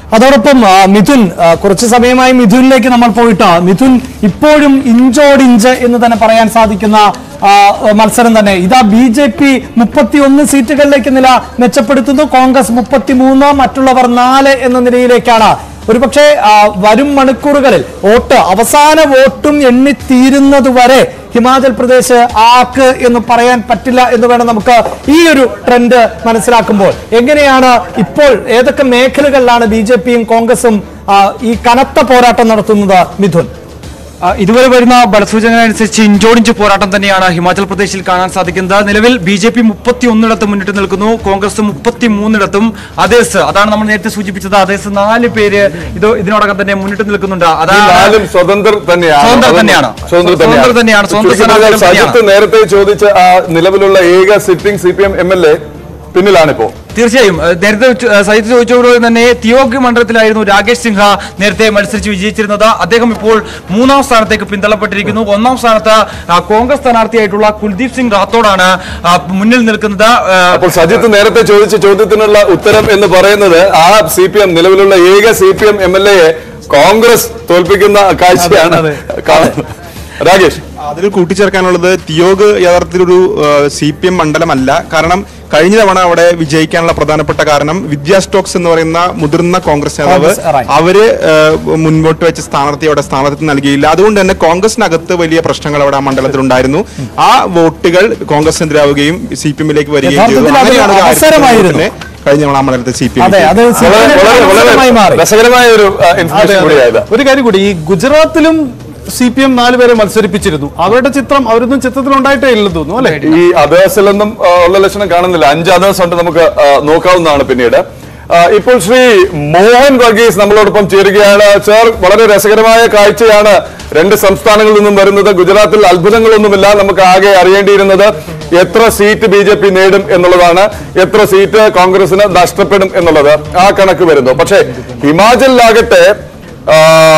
അതോടൊപ്പം ആ, മിഥുൻ ആ, കുറച്ച് സമയമായി മിഥുനിലേക്ക് നമ്മൾ പോയിട്ട് മിഥുൻ ഇപ്പോഴും ഇഞ്ചോടിഞ്ച് എന്ന് തന്നെ പറയാൻ സാധിക്കുന്ന ആ, മത്സരം തന്നെ ഇതാ ബി ജെ പി മുപ്പത്തിയൊന്ന് സീറ്റുകളിലേക്ക് നില മെച്ചപ്പെടുത്തുന്നു കോൺഗ്രസ് മുപ്പത്തിമൂന്ന് മറ്റുള്ളവർ നാല് എന്ന നിലയിലേക്കാണ് ഒരുപക്ഷെ ആ, വരും മണിക്കൂറുകളിൽ വോട്ട് അവസാന വോട്ടും എണ്ണിത്തീരുന്നതുവരെ ഹിമാചൽ പ്രദേശ് ആക്ക് എന്ന് പറയാൻ പറ്റില്ല എന്ന് വേണം നമുക്ക് ഈ ഒരു ട്രെൻഡ് മനസ്സിലാക്കുമ്പോൾ എങ്ങനെയാണ് ഇപ്പോൾ ഏതൊക്കെ മേഖലകളിലാണ് ബി ജെ പിയും കോൺഗ്രസും ആ, ഈ കനത്ത പോരാട്ടം നടത്തുന്നത് മിഥുൻ ആ, ഇതുവരെ വരുന്ന ഫലസൂചന അനുസരിച്ച് ഇഞ്ചോടിഞ്ച് പോരാട്ടം തന്നെയാണ് ഹിമാചൽ പ്രദേശിൽ കാണാൻ സാധിക്കുന്നത് നിലവിൽ ബി ജെ പി മുപ്പത്തി ഒന്നിടത്ത് മുന്നിട്ട് നിൽക്കുന്നു കോൺഗ്രസ് മുപ്പത്തി മൂന്നിടത്തും അതേസ് അതാണ് നമ്മൾ നേരത്തെ സൂചിപ്പിച്ചത് അതേസ് നാല് പേര് ഇത് ഇതിനോടകം തന്നെ മുന്നിട്ട് നിൽക്കുന്നുണ്ട് ഈ അതാണ് നാലും സ്വതന്ത്രർ തന്നെയാണ് സ്വതന്ത്രർ അതൊന്നും- തന്നെയാണ്. സ്വതന്ത്രർ സ്വതന്ത്രർ തന്നെയാണ്. സ്വതന്ത്ര ചുരുക്കി പറഞ്ഞാൽ സ്ഥാനാർത്ഥികൾ സജിത്ത് നേരത്തെ ചോദിച്ച ആ നിലവിലുള്ള ഏക sitting C P M M L A പിന്നിലാണിപ്പോ തീർച്ചയായും ഏഹ് നേരത്തെ ചോ- ഏഹ് സജിത്ത് ചോദിച്ചതുപോലെ തന്നെ തിയോഗ് മണ്ഡലത്തിലായിരുന്നു രാകേഷ് സിൻഹ നേരത്തെ മത്സരിച്ച് വിജയിച്ചിരുന്നത് അദ്ദേഹം ഇപ്പോൾ മൂന്നാം സ്ഥാനത്തേക്ക് പിന്തള്ളപ്പെട്ടിരിക്കുന്നു ഒന്നാം സ്ഥാനത്ത് ആ, കോൺഗ്രസ് സ്ഥാനാർത്ഥിയായിട്ടുള്ള കുൽദീപ് സിംഗ് റാത്തോഡാണ് ആ, മുന്നിൽ നിൽക്കുന്നത് ഏഹ്, അപ്പോൾ സജിത്ത് നേരത്തെ ചോദിച്ച ചോദ്യത്തിനുള്ള ഉത്തരം എന്ന് പറയുന്നത് ആ സി പി എം നിലവിലുള്ള ഏക C P M M L എയെ കോൺഗ്രസ് തോൽപ്പിക്കുന്ന കാഴ്ചയാണ് അതെ, കാണുന്നത് രാകേഷ് അതിൽ കൂട്ടിച്ചേർക്കാനുള്ളത് തിയോഗ് യഥാർത്ഥത്തിലൊരു സി പി എം മണ്ഡലമല്ല കാരണം കഴിഞ്ഞ തവണ അവിടെ വിജയിക്കാനുള്ള പ്രധാനപ്പെട്ട കാരണം വിദ്യാ സ്റ്റോക്സ് എന്ന് പറയുന്ന മുതിർന്ന കോൺഗ്രസ് നേതാവ് കോൺഗ്രസ്, right. അവര് ഏഹ്, മുൻപോട്ട് വെച്ച സ്ഥാനാർത്ഥി അവിടെ സ്ഥാനാർത്ഥി നൽകിയില്ല അതുകൊണ്ട് തന്നെ കോൺഗ്രസിനകത്ത് വലിയ പ്രശ്നങ്ങൾ അവിടെ ആ മണ്ഡലത്തിൽ ഉണ്ടായിരുന്നു ആ വോട്ടുകൾ കോൺഗ്രസിനെതിരാവുകയും സി പി എമ്മിലേക്ക് വരികയും ചെയ്തു യഥാർത്ഥത്തിൽ അത് അങ്ങനെയാണ് ഒരു അവസരമായിരുന്നു. ആയിരത്തി കഴിഞ്ഞ തവണ ആ മണ്ഡലത്തിൽ സി പി അതെ അത് വളരെ വളരെ അവസരമായി വളരെ മാറി രസകരമായ ഒരു ഇൻഫർമേഷൻ കൂടിയായത് ഒരു കാര്യം കൂടി ഈ ഗുജറാത്തിലും സി പി എം നാലുപേരെ മത്സരിപ്പിച്ചിരുന്നു അവരുടെ ചിത്രം അവരൊന്നും ചിത്രത്തിൽ ഉണ്ടായിട്ടേ ഇല്ലെന്ന് തോന്നുന്നു അല്ലെ ഈ അതേഴ്സിലൊന്നും ആ, ഉള്ള ലക്ഷണം കാണുന്നില്ല അഞ്ച് അതേഴ്സ് ഉണ്ട് നമുക്ക് ആ, നോക്കാവുന്നതാണ് പിന്നീട് ആ, ഇപ്പോൾ ശ്രീ മോഹൻ വർഗീസ് നമ്മളോടൊപ്പം ചേരുകയാണ് സർ വളരെ രസകരമായ കാഴ്ചയാണ് രണ്ട് സംസ്ഥാനങ്ങളിൽ നിന്നും വരുന്നത് ഗുജറാത്തിൽ അത്ഭുതങ്ങളൊന്നുമില്ല നമുക്ക് ആകെ അറിയേണ്ടിയിരുന്നത് എത്ര സീറ്റ് ബി ജെ പി നേടും എന്നുള്ളതാണ് എത്ര സീറ്റ് കോൺഗ്രസിന് നഷ്ടപ്പെടും എന്നുള്ളത് ആ കണക്ക് വരുന്നു പക്ഷേ ഹിമാചലിലാകട്ടെ ആ,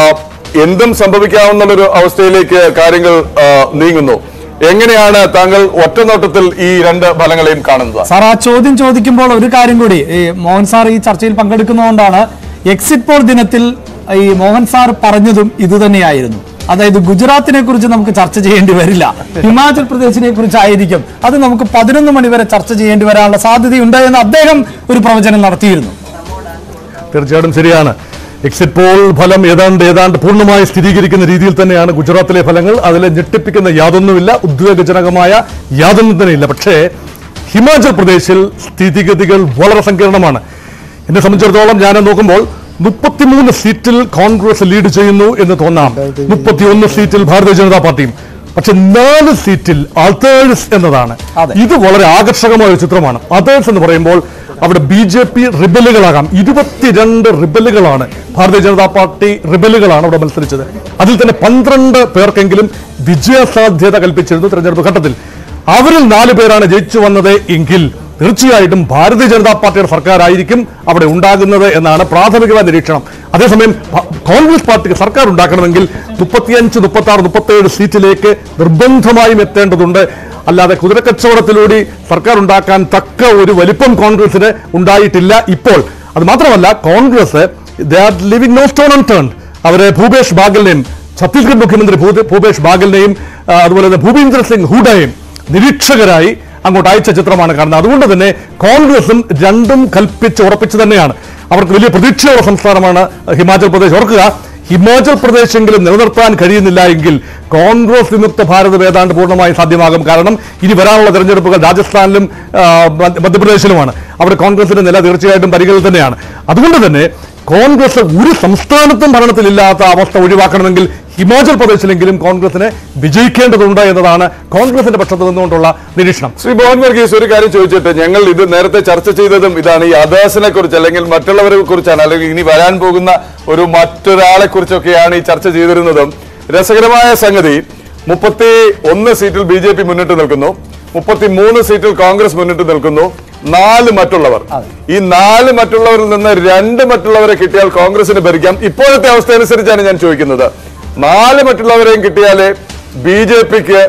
എന്തും സംഭവിക്കാവുന്ന ഒരു അവസ്ഥയിലേക്ക് കാര്യങ്ങൾ ആ, നീങ്ങുന്നു എങ്ങനെയാണ് താങ്കൾ ഒറ്റനോട്ടത്തിൽ ഈ രണ്ട് ഫലങ്ങളെയും കാണുന്നത് സാർ ആ ചോദ്യം ചോദിക്കുമ്പോൾ ഒരു കാര്യം കൂടി ഈ മോഹൻ സാർ ഈ ചർച്ചയിൽ പങ്കെടുക്കുന്നതുകൊണ്ടാണ് എക്സിറ്റ് പോൾ ദിനത്തിൽ ഈ മോഹൻ സാർ പറഞ്ഞതും ഇത് തന്നെയായിരുന്നു അതായത് ഗുജറാത്തിനെ കുറിച്ച് നമുക്ക് ചർച്ച ചെയ്യേണ്ടി വരില്ല ഹിമാചൽ പ്രദേശിനെ കുറിച്ചായിരിക്കും അത് നമുക്ക് പതിനൊന്ന് മണി വരെ ചർച്ച ചെയ്യേണ്ടി വരാനുള്ള സാധ്യതയുണ്ട് എന്ന് അദ്ദേഹം ഒരു പ്രവചനം നടത്തിയിരുന്നു തീർച്ചയായിട്ടും ശരിയാണ് എക്സിറ്റ് പോൾ ഫലം ഏതാണ്ട് ഏതാണ്ട് പൂർണ്ണമായി സ്ഥിരീകരിക്കുന്ന രീതിയിൽ തന്നെയാണ് ഗുജറാത്തിലെ ഫലങ്ങൾ അതിൽ ഞെട്ടിപ്പിക്കുന്ന യാതൊന്നുമില്ല ഉദ്വേഗജനകമായ യാതൊന്നും തന്നെയില്ല പക്ഷേ ഹിമാചൽ പ്രദേശിൽ സ്ഥിതിഗതികൾ വളരെ സങ്കീർണമാണ് എന്നെ സംബന്ധിച്ചിടത്തോളം ഞാൻ നോക്കുമ്പോൾ മുപ്പത്തിമൂന്ന് സീറ്റിൽ കോൺഗ്രസ് ലീഡ് ചെയ്യുന്നു എന്ന് തോന്നാം മുപ്പത്തിയൊന്ന് സീറ്റിൽ ഭാരതീയ ജനതാ പാർട്ടിയും പക്ഷെ നാല് സീറ്റിൽ അതേഴ്സ് എന്നതാണ് അതെ. ഇത് വളരെ ആകർഷകമായ ഒരു ചിത്രമാണ് അതേഴ്സ് എന്ന് പറയുമ്പോൾ അവിടെ ബി ജെ പി റിബലുകളാകാം ഇരുപത്തിരണ്ട് റിബലുകളാണ് ഭാരതീയ ജനതാ പാർട്ടി റിബലുകളാണ് അവിടെ മത്സരിച്ചത് അതിൽ തന്നെ പന്ത്രണ്ട് പേർക്കെങ്കിലും വിജയസാധ്യത കൽപ്പിച്ചിരുന്നു തെരഞ്ഞെടുപ്പ് ഘട്ടത്തിൽ അവരിൽ നാല് പേരാണ് ജയിച്ചു വന്നത് എങ്കിൽ തീർച്ചയായിട്ടും ഭാരതീയ ജനതാ പാർട്ടിയുടെ സർക്കാരായിരിക്കും അവിടെ ഉണ്ടാകുന്നത് എന്നാണ് പ്രാഥമികമായ നിരീക്ഷണം അതേസമയം ഭ- കോൺഗ്രസ് പാർട്ടിക്ക് സർക്കാർ ഉണ്ടാക്കണമെങ്കിൽ മുപ്പത്തിയഞ്ച് മുപ്പത്തി ആറ് മുപ്പത്തേഴ് സീറ്റിലേക്ക് നിർബന്ധമായും എത്തേണ്ടതുണ്ട് അല്ലാതെ കുതിരക്കച്ചവടത്തിലൂടെ സർക്കാർ ഉണ്ടാക്കാൻ തക്ക ഒരു വലിപ്പം കോൺഗ്രസിന് ഉണ്ടായിട്ടില്ല ഇപ്പോൾ അത് മാത്രമല്ല Congress they are living no stone unturned അവര് ഭൂപേഷ് ബാഗലിനെയും ഛത്തീസ്ഗഡ് മുഖ്യമന്ത്രി ഭൂ- ഭൂപേഷ് ബാഗലിനെയും ആ, അതുപോലെ തന്നെ ഭൂപീന്ദർ സിംഗ് ഹൂഡയും നിരീക്ഷകരായി അങ്ങോട്ട് അയച്ച ചിത്രമാണ് കാണുന്നത് അതുകൊണ്ട് തന്നെ കോൺഗ്രസും രണ്ടും കൽപ്പിച്ച് ഉറപ്പിച്ച് തന്നെയാണ് അവർക്ക് വലിയ പ്രതീക്ഷയുള്ള സംസ്ഥാനമാണ് ഹിമാചൽ പ്രദേശ് ഓർക്കുക ഹിമാചൽ പ്രദേശെങ്കിലും നിലനിർത്താൻ കഴിയുന്നില്ല എങ്കിൽ കോൺഗ്രസ് വിമുക്ത ഭാരതം ഏതാണ്ട് പൂർണ്ണമായും സാധ്യമാകും കാരണം ഇനി വരാനുള്ള തെരഞ്ഞെടുപ്പുകൾ രാജസ്ഥാനിലും ആ, മധ്യ- മധ്യപ്രദേശിലുമാണ് അവിടെ കോൺഗ്രസിന്റെ നില തീർച്ചയായിട്ടും പരിഗണന തന്നെയാണ് അതുകൊണ്ട് തന്നെ കോൺഗ്രസ് ഒരു സംസ്ഥാനത്തും ഭരണത്തിലില്ലാത്ത അവസ്ഥ ഒഴിവാക്കണമെങ്കിൽ ഹിമാചൽ പ്രദേശിലെങ്കിലും കോൺഗ്രസിനെ വിജയിക്കേണ്ടതുണ്ട് എന്നതാണ് കോൺഗ്രസിന്റെ പക്ഷത്ത് നിന്നുകൊണ്ടുള്ള നിരീക്ഷണം ശ്രീ മോഹൻ വർഗീസ് ഒരു കാര്യം ചോദിച്ചിട്ട് ഞങ്ങൾ ഇത് നേരത്തെ ചർച്ച ചെയ്തതും ഇതാണ് ഈ അതേഴ്സിനെ കുറിച്ച് അല്ലെങ്കിൽ മറ്റുള്ളവരെ കുറിച്ചാണ് അല്ലെങ്കിൽ ഇനി വരാൻ പോകുന്ന ഒരു മറ്റൊരാളെ കുറിച്ചൊക്കെയാണ് ഈ ചർച്ച ചെയ്തിരുന്നതും രസകരമായ സംഗതി മുപ്പത്തി ഒന്ന് സീറ്റിൽ ബി ജെ പി മുന്നിട്ട് നിൽക്കുന്നു മുപ്പത്തി മൂന്ന് സീറ്റിൽ കോൺഗ്രസ് മുന്നിട്ട് നിൽക്കുന്നു നാല് മറ്റുള്ളവർ ഈ നാല് മറ്റുള്ളവരിൽ നിന്ന് രണ്ട് മറ്റുള്ളവരെ കിട്ടിയാൽ കോൺഗ്രസിന് ഭരിക്കാം ഇപ്പോഴത്തെ അവസ്ഥ അനുസരിച്ചാണ് ഞാൻ ചോദിക്കുന്നത് നാല് മറ്റുള്ളവരെയും കിട്ടിയാലേ ബി ജെ പിക്ക്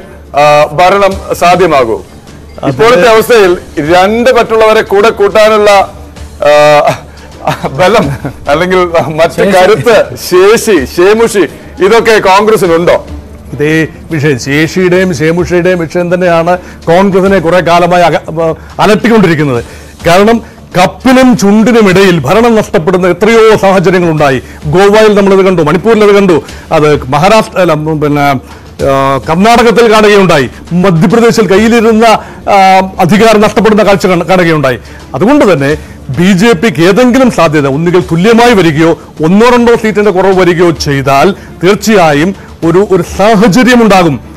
ഭരണം സാധ്യമാകൂ ഇപ്പോഴത്തെ അവസ്ഥയിൽ രണ്ട് മറ്റുള്ളവരെ കൂടെ കൂട്ടാനുള്ള ആ, ബലം അല്ലെങ്കിൽ മറ്റ് കരുത്ത് ശേഷി ശേമുഷി ഇതൊക്കെ കോൺഗ്രസിനുണ്ടോ ഇതേ വിഷയം ശേഷിയുടെയും ശേമുഷയുടെയും വിഷയം തന്നെയാണ് കോൺഗ്രസിനെ കുറെ കാലമായി അക- ഏർ അലട്ടിക്കൊണ്ടിരിക്കുന്നത് കാരണം കപ്പിനും ചുണ്ടിനും ഇടയിൽ ഭരണം നഷ്ടപ്പെടുന്ന എത്രയോ സാഹചര്യങ്ങളുണ്ടായി ഗോവയിൽ നമ്മളിത് കണ്ടു മണിപ്പൂരിൽ അത് കണ്ടു അത് മഹാരാഷ്ട്ര അല്ല ഉം, പിന്നെ ആ, കർണാടകത്തിൽ കാണുകയുണ്ടായി മധ്യപ്രദേശിൽ കയ്യിലിരുന്ന ആ, അധികാരം നഷ്ടപ്പെടുന്ന കാഴ്ച കാണ- കാണുകയുണ്ടായി അതുകൊണ്ട് തന്നെ ബി ജെ പിക്ക് ഏതെങ്കിലും സാധ്യത ഒന്നുകിൽ തുല്യമായി വരികയോ ഒന്നോ രണ്ടോ സീറ്റിന്റെ കുറവ് വരികയോ ചെയ്താൽ തീർച്ചയായും ഒരു ഒരു സാഹചര്യം ഉണ്ടാകും